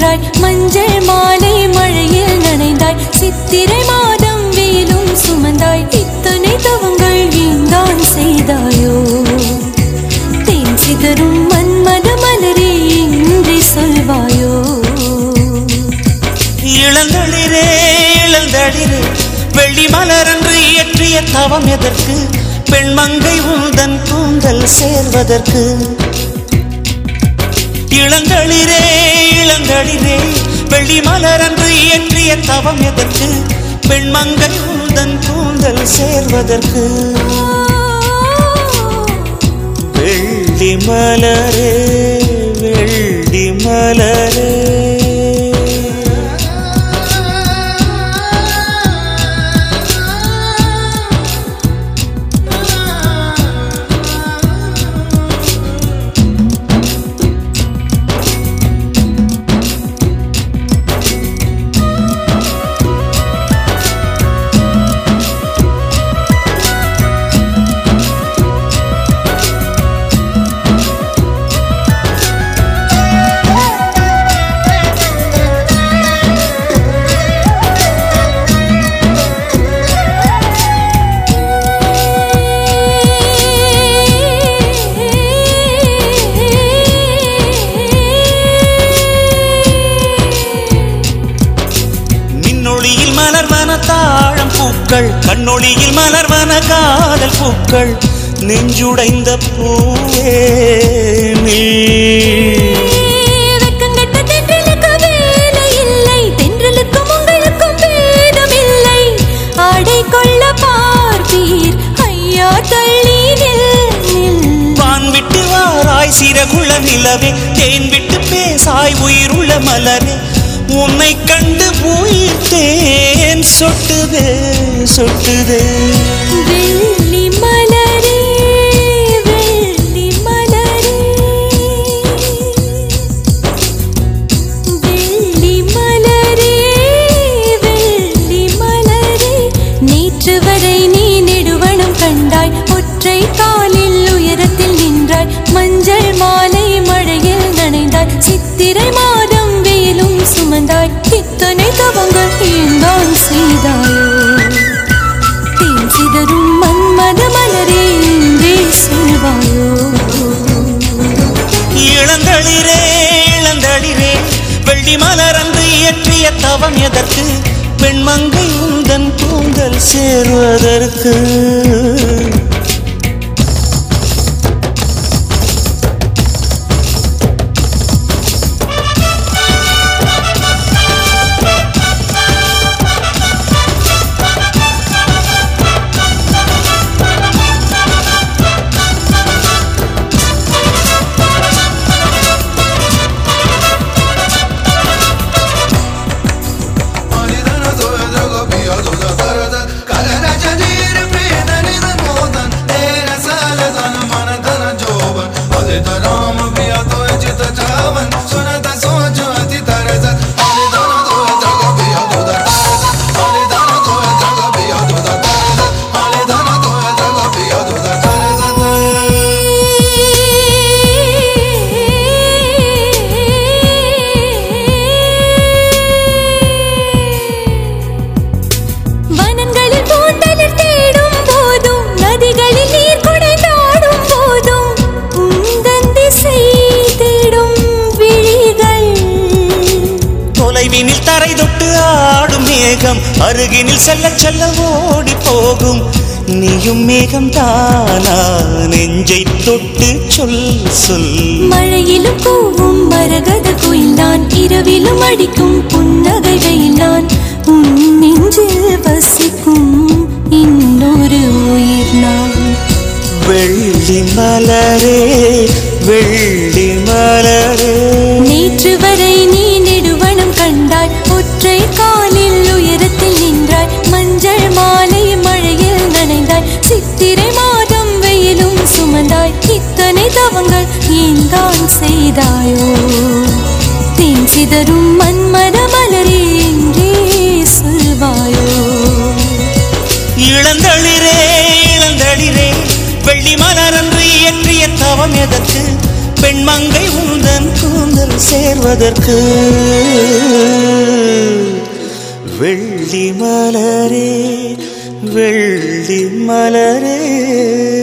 கண்டாய் மஞ்சள் மாலை மழையில் நனைந்தாய் சித்திரை மாதம் வெயிலும் சுமந்தாய் இத்தனை தவங்கள் ஏந்தான் செய்தாயோ தேன் சிதறும் மன்மத மலரே இன்றி சொல்வாயோ இளந்தளிரே இளந்தளிரே வெள்ளி மலரன்று இயற்றிய தவம் எதற்கு பெண்மங்கை உந்தன் கூந்தல் சேர்வதற்கு இளந்தளிரே இளந்தளிரே வெள்ளி மலரன்று இயற்றிய தவம் எதற்கு பெண்மங்கை உந்தன் கூந்தல் சேர்வதற்கு வெள்ளி மலரே வெள்ளி மலரே மின்னொளியில் மலர்வன தாழம் பூக்கள் கண்ணொளியில் மலர்வன காதல் பூக்கள் நெஞ்சுடைந்த பூவே நீ வெட்கங்கெட்ட தென்றலுக்கு வேலை இல்லை தென்றலுக்கும் உங்களுக்கும் பேதம் இல்லை ஆடை கொள்ள பார்ப்பீர் ஐயா தள்ளி நில் நில் வான் விட்டு வாராய் சிறகுள்ள நிலவே தேன் விட்டு பேசாய் உயிருள்ள மலரே உன்னை கண்டு உயிர் தேன் சொட்டுதே சொட்டுதே வெள்ளி மலரே வெள்ளி மலரே வெள்ளி மலரே வெள்ளி மலரே நேற்று வரை நீ நெடுவனம் கண்டாய் ஒற்றை காலில் உயரத்தில் நின்றாய் மஞ்சள் மாலை மழையில் நனைந்தாய் சித்திரை மாதம் வெயிலும் சுமந்தாய் இத்தனை தவங்கள் ஏந்தான் செய்தாயோ தேன் சிதறும் மன்மத மலரே இன்றே சொல்வாயோ இளந்தளிரே இளந்தளிரே வெள்ளி மலரன்று இயற்றிய தவம் எதற்கு பெண்மங்கை உந்தன் கூந்தல் சேர்வதற்கு Alidana doya daga biya doya darada Kalana janir priyana nidan modan Tera saladan manadana joban Alidana ram biya doya jita javan Sunata sojo ati tarazat Alidana doya daga biya doya darada Alidana doya daga biya doya darada Alidana doya daga biya doya வனங்களில் பூந்தளிர் தேடும் போதும் நதிகளில் நீர் குடைந்தாடும் போதும் உந்தன் திசை தேடும் விழிகள் தொலைவினில் தரை தொட்டு ஆடும் மேகம் அருகினில் செல்ல செல்ல ஓடி போகும் நீயும் மேகம் தானா நெஞ்சை தொட்டு சொல் சொல் மழையிலும் கூவும் மரகத குயில் நான் இரவிலும் அடிக்கும் புன்னகை வெயில் நான் உன் நெஞ்சில் வசிக்கும் இன்னொரு உயிர் நான் வெள்ளி மலரே வெள்ளி மலரே நேற்று வரை நீ நெடுவனம் கண்டாய் ஒற்றை காலில் உயரத்தில் நின்றாய் மஞ்சள் மாலை மழையில் நனைந்தாய் சித்திரை மாதம் வெயிலும் சுமந்தாய் இத்தனை தவங்கள் ஏந்தான் செய்தாயோ தேன் சிதறும் மன்மத மலரே என்றே சொல்வாயோ இளந்தளிரே இளந்தளிரே வெள்ளி மலரன்று இயற்றிய தவம் எதற்கு பெண்மங்கை உந்தன் கூந்தல் சேர்வதற்கு வெள்ளி மலரே வெள்ளி மலரே